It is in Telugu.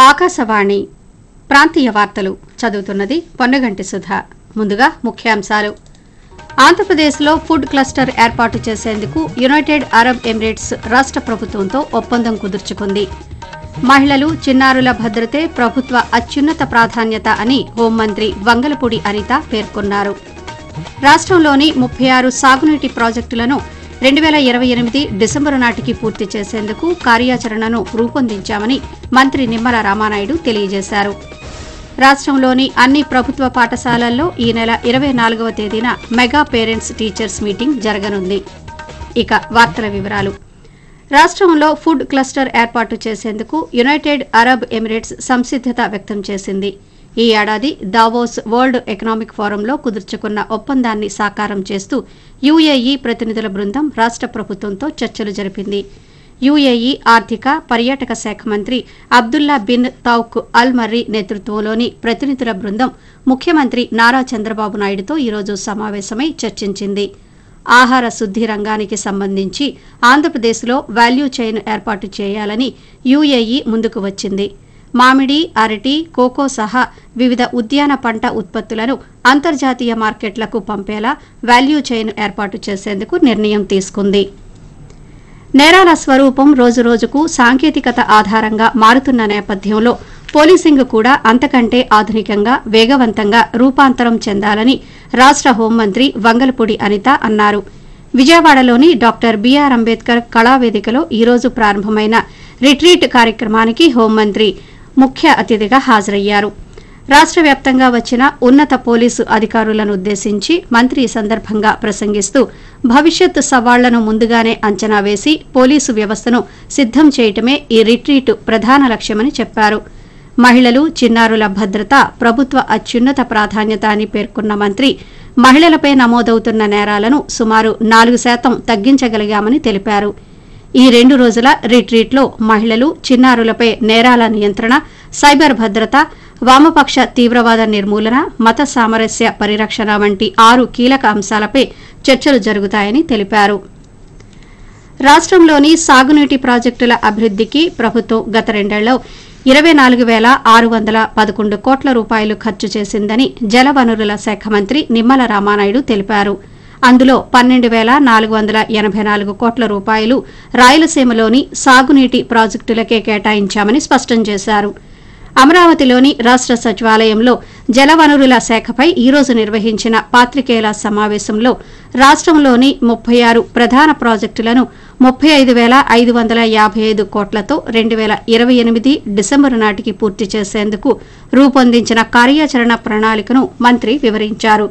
ఆకాశవాణి ప్రాంతీయ వార్తలు చదువుతున్నది పొన్నగంటి సుధ ముందుగా ముఖ్యాంశాలు ఆంధ్రప్రదేశ్లో ఫుడ్ క్లస్టర్ ఏర్పాటు చేసేందుకు యునైటెడ్ అరబ్ ఎమిరేట్స్ రాష్ట ప్రభుత్వంతో ఒప్పందం కుదుర్చుకుంది మహిళలు చిన్నారుల భద్రతే ప్రభుత్వ అత్యున్నత ప్రాధాన్యత అని హోంమంత్రి వంగలపూడి అనిత పేర్కొన్నారు రాష్ట్రంలోని ముప్పై ఆరు సాగునీటి ప్రాజెక్టులను రెండు వేల ఇరవై ఎనిమిది డిసెంబరు నాటికి పూర్తి చేసేందుకు కార్యాచరణను రూపొందించామని మంత్రి నిమ్మల రామానాయుడు తెలియజేశారు రాష్ట్రంలోని అన్ని ప్రభుత్వ పాఠశాలల్లో ఈ నెల ఇరవై నాలుగవ తేదీన మెగా పేరెంట్స్ టీచర్స్ మీటింగ్ జరగనుంది ఇక వార్తల వివరాలు రాష్ట్రంలో ఫుడ్ క్లస్టర్ ఏర్పాటు చేసేందుకు యునైటెడ్ అరబ్ ఎమిరేట్స్ సంసిద్దత వ్యక్తం చేసింది ఈ ఏడాది దావోస్ వరల్డ్ ఎకనామిక్ ఫోరంలో కుదుర్చుకున్న ఒప్పందాన్ని సాకారం చేస్తూ యుఏఈ ప్రతినిధుల బృందం రాష్ట ప్రభుత్వంతో చర్చలు జరిపింది యుఏఈ ఆర్థిక పర్యాటక శాఖ మంత్రి అబ్దుల్లా బిన్ తౌక్ అల్ మర్రి నేతృత్వంలోని ప్రతినిధుల బృందం ముఖ్యమంత్రి నారా చంద్రబాబు నాయుడుతో ఈరోజు సమావేశమై చర్చించింది ఆహార శుద్ది రంగానికి సంబంధించి ఆంధ్రప్రదేశ్లో వాల్యూ చైన్ ఏర్పాటు చేయాలని యుఏఈ ముందుకు వచ్చింది మామిడి అరటి కోకో సహా వివిధ ఉద్యాన పంట ఉత్పత్తులను అంతర్జాతీయ మార్కెట్లకు పంపేలా వాల్యూ చైన్ ఏర్పాటు చేసేందుకు నిర్ణయం తీసుకుంది నేరాల స్వరూపం రోజురోజుకు సాంకేతికత ఆధారంగా మారుతున్న నేపథ్యంలో పోలీసింగ్ కూడా అంతకంటే ఆధునికంగా వేగవంతంగా రూపాంతరం చెందాలని రాష్ట హోంమంత్రి వంగలపూడి అనిత అన్నారు విజయవాడలోని డాక్టర్ బీఆర్ అంబేద్కర్ కళావేదికలో ఈరోజు ప్రారంభమైన రిట్రీట్ కార్యక్రమానికి హోంమంత్రి ముఖ్య అతిథిగా హాజరయ్యారు రాష్ట్ర వ్యాప్తంగా వచ్చిన ఉన్నత పోలీసు అధికారులను ఉద్దేశించి మంత్రి ఈ సందర్భంగా ప్రసంగిస్తూ భవిష్యత్ సవాళ్లను ముందుగానే అంచనా వేసి పోలీసు వ్యవస్థను సిద్దం చేయటమే ఈ రిట్రీట్ ప్రధాన లక్ష్యమని చెప్పారు మహిళలు చిన్నారుల భద్రత ప్రభుత్వ అత్యున్నత ప్రాధాన్యత అని పేర్కొన్న మంత్రి మహిళలపై నమోదవుతున్న నేరాలను సుమారు నాలుగు శాతం తగ్గించగలిగామని తెలిపారు ఈ రెండు రోజుల రిట్రీట్లో మహిళలు చిన్నారులపై నేరాల నియంత్రణ సైబర్ భద్రత వామపక్ష తీవ్రవాద నిర్మూలన మత సామరస్య పరిరక్షణ వంటి ఆరు కీలక అంశాలపై చర్చలు జరుగుతాయని తెలిపారు రాష్ట్రంలోని సాగునీటి ప్రాజెక్టుల అభివృద్ధికి ప్రభుత్వం గత రెండేళ్లలో ఇరవై నాలుగు వేల ఆరు వందల పదకొండు కోట్ల రూపాయలు ఖర్చు చేసిందని జలవనరుల శాఖ మంత్రి నిమ్మల రామానాయుడు తెలిపారు అందులో పన్నెండు వేల నాలుగు వందల ఎనభై నాలుగు కోట్ల రూపాయలు రాయలసీమలోని సాగునీటి ప్రాజెక్టులకే కేటాయించామని స్పష్టం చేశారు అమరావతిలోని రాష్ట సచివాలయంలో జలవనరుల శాఖపై ఈరోజు నిర్వహించిన పాత్రికేయుల సమావేశంలో రాష్ట్రంలోని ముప్పై ఆరు ప్రధాన ప్రాజెక్టులను ముప్పై ఐదు వేల ఐదు వందల యాభై ఐదు కోట్లతో రెండు వేల ఇరవై ఎనిమిది డిసెంబరు నాటికి పూర్తి చేసేందుకు రూపొందించిన కార్యాచరణ ప్రణాళికను మంత్రి వివరించారు